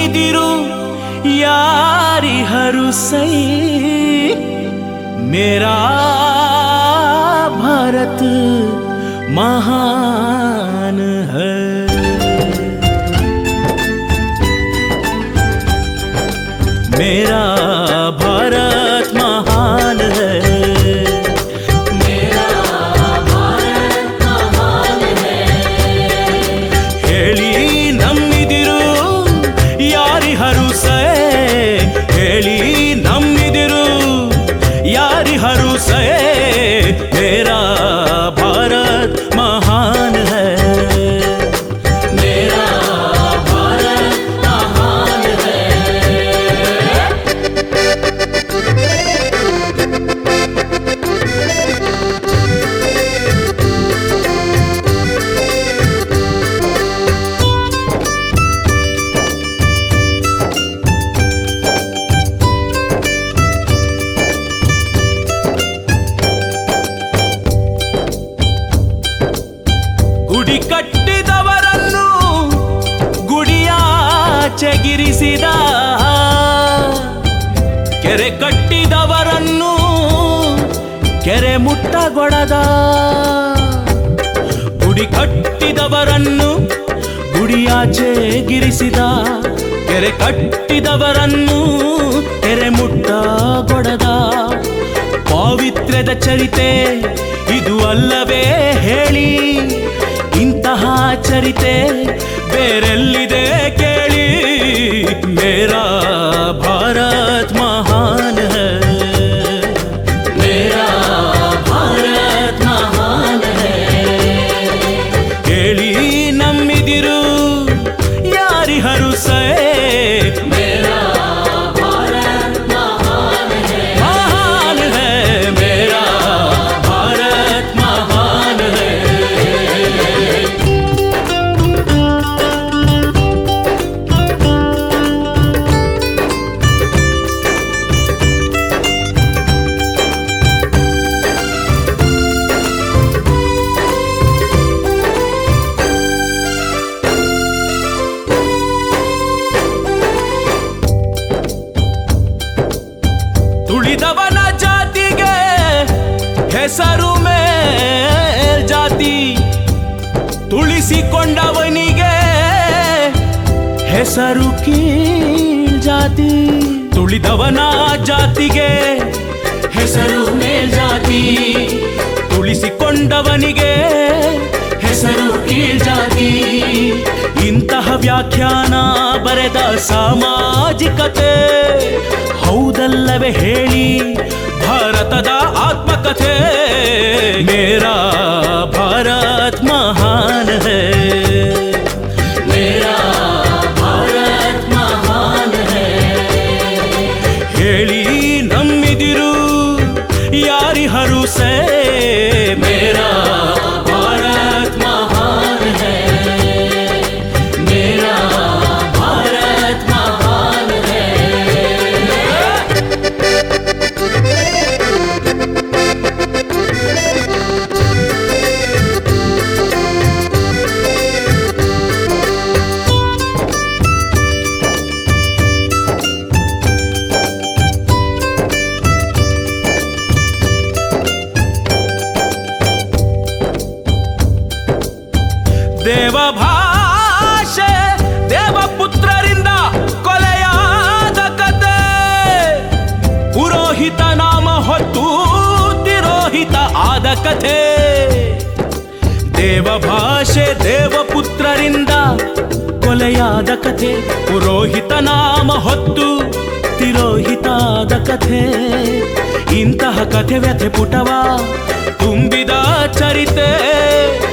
ನಮ್ಮಿದಿರು ಯಾರಿಹರು ಸೈ ಮೇರಾ ಭಾರತ ಮಹಾನ್ ಹೈ मेरा भारत महान है ಹೇಳಿ ನಮ್ಮಿದಿರು ಯಾರಿಹರು ಸೇ ಹೇಳಿ ನಮ್ಮಿದಿರು ಯಾರಿಹರು ಸೇ ಮೇರಾ ಭಾರತ್ ಮಹಾನ್ ಹೈ ಮೇರಾ ಭಾರತ್ ಮಹಾನ್ ಹೈ ಗುಡಿ ಕಟ್ಟಿದವರನ್ನು ಗುಡಿಯಾಚೆಗಿರಿಸಿದ ಕೆರೆ ಕಟ್ಟಿದವರನ್ನು ಕೆರೆ ಮುಟ್ಟಗೊಡದ ಗುಡಿ ಕಟ್ಟಿದವರನ್ನು ಗುಡಿಯಾಚೆಗಿರಿಸಿದ ಕೆರೆ ಕಟ್ಟಿದವರನ್ನು ಕೆರೆ ಮುಟ್ಟಗೊಡದ ಪಾವಿತ್ರ್ಯದ ಚರಿತೆ ಇದು ಅಲ್ಲವೇ ಹೇಳಿ ಇಂತಹ ಚರಿತೆ ಬೇರೆಲ್ಲಿದೆ ಕೇಳಿ ಮೇರಾ ಭಾರತ್ ಮಹಾನ್ ಹೈ ಮೇರಾ ಭಾರತ್ ಮಹಾನ್ ಹೈ ಕೇಳಿ ನಮ್ಮಿದಿರು ಯಾರಿಹರು ಸೇ ಮೇರಾ ಭಾರತ್ ಮಹಾನ್ ಹೈ ಮಹಾನ್ ಹೈ ಮೇರಾ ಭಾರತ್ ಮಹಾನ್ ಹೈ ತುಳಿದವನ ಜಾತಿಗೆ ಹೆಸರು ಮೇಲ್ ಜಾತಿ ತುಳಿಸಿಕೊಂಡವನಿಗೆ ಹೆಸರು ಕೀಳ್ ಜಾತಿ ತುಳಿದವನ ಜಾತಿಗೆ ಹೆಸರು ಮೇಲ್ ಜಾತಿ ತುಳಿಸಿಕೊಂಡವನಿಗೆ ಹೆಸರು ಕೀಳ್ ಜಾತಿ ಇಂತಹ ವ್ಯಾಖ್ಯಾನ ಬರೆದ ಸಾಮಾಜಿಕತೆ ಹೌದಲ್ಲವೇ ಹೇಳಿ ಭಾರತದ ಆತ್ಮಕಥೆ ಮೇರಾ ಭಾರತ್ ಮಹಾನ್ ಹೈ ಮೇರಾ ಭಾರತ್ ಮಹಾನ್ ಹೈ ಹೇಳಿ ನಮ್ಮಿದಿರು ಯಾರಿಹರು ಸೇ ಮೇರಾ ಭಾರತ್ ಮಹಾನ್ ಹೈ ಮೇರಾ ಭಾರತ್ ಮಹಾನ್ ಹೈ ದೇವಭಾಷೆ ದೇವಪುತ್ರರಿಂದ ಕೊಲೆಯಾದ ಕತೆ ಪುರೋಹಿತ ನಾಮ ಹೊತ್ತು ತಿರೋಹಿತ ಆದ ಕಥೆ ದೇವಭಾಷೆ ದೇವಪುತ್ರರಿಂದ ಕೊಲೆಯಾದ ಕಥೆ ಪುರೋಹಿತ ನಾಮ ಹೊತ್ತು ತಿರೋಹಿತಾದ ಕಥೆ ಇಂತಹ ಕಥೆ ವ್ಯಥೆ ಪುಟವ ತುಂಬಿದ ಚರಿತೆ